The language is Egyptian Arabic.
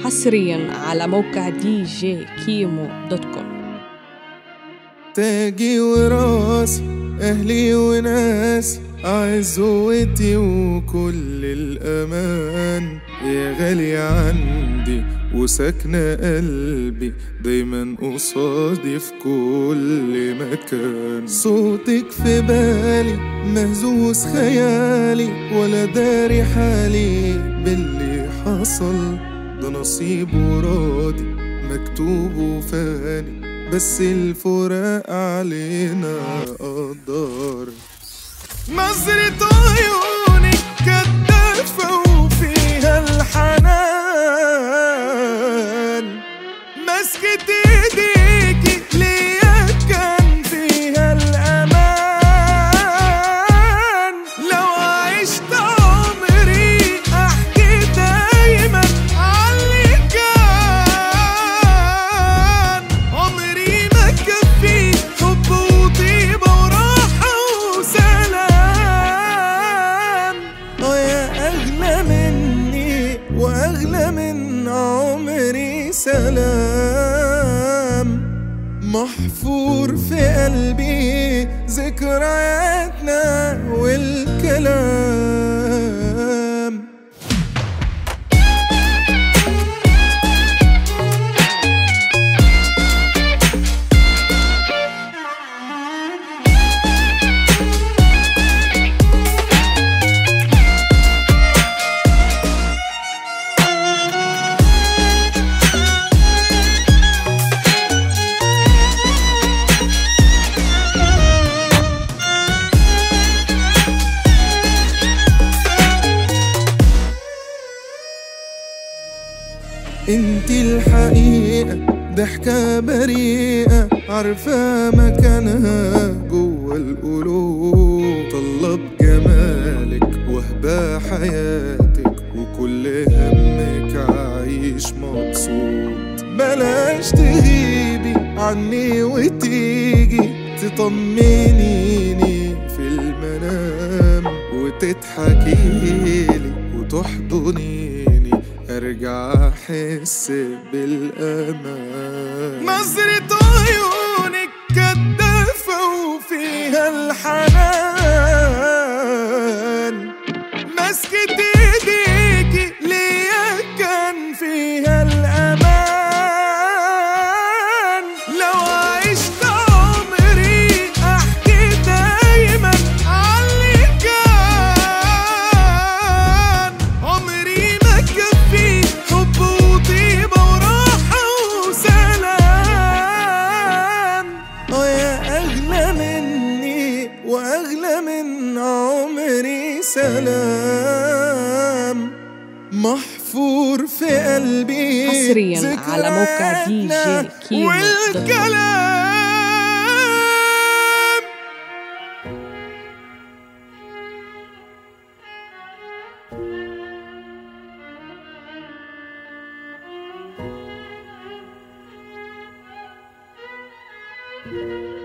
حصريا على موقع دي جي كيمو دوت كوم تاجي وراسي أهلي وناسي عزوتي وكل الأمان يا غالي عندي وساكنة قلبي دايما قصادي في كل مكان صوتك في بالي مهزوز خيالي ولا داري حالي باللي حصل ده نصيب وراضي مكتوب وفاني بس الفراق علينا قدر نظرة عيونك كدافة وفيها الحنان مسكة ايديكي ليا كان فيها الأمان لو عشت عمري أحكي دايما عاللي كان عمري ما كفي حب وطيبة وراحة وسلام اه يا أغلى مني وأغلى من عمري سلام محفور في قلبي ذكرياتنا والكلام انتي الحقيقة ضحكة بريئة عارفة مكانها جوا القلوب طلب جمالك وهبة حياتك وكل همك عايش مبسوط بلاش تغيبي عني وتيجي تطمنيني في المنام وتضحكيلي وتحضنيني ارجع احس بالامان نظرة عيونك كدافة وفيها الحنان مسكة ايديكي ليا كان فيها الامان لو عشت عمري احكي دايما عاللي كان عمري ما كفي حب وطيبة وراحة وسلام اه يا أغلى مني وأغلى من عمري سلام محفور في قلبي حصرياً على موقع دي جي ذكرياتنا كيمو دوت كوم. والكلام thank you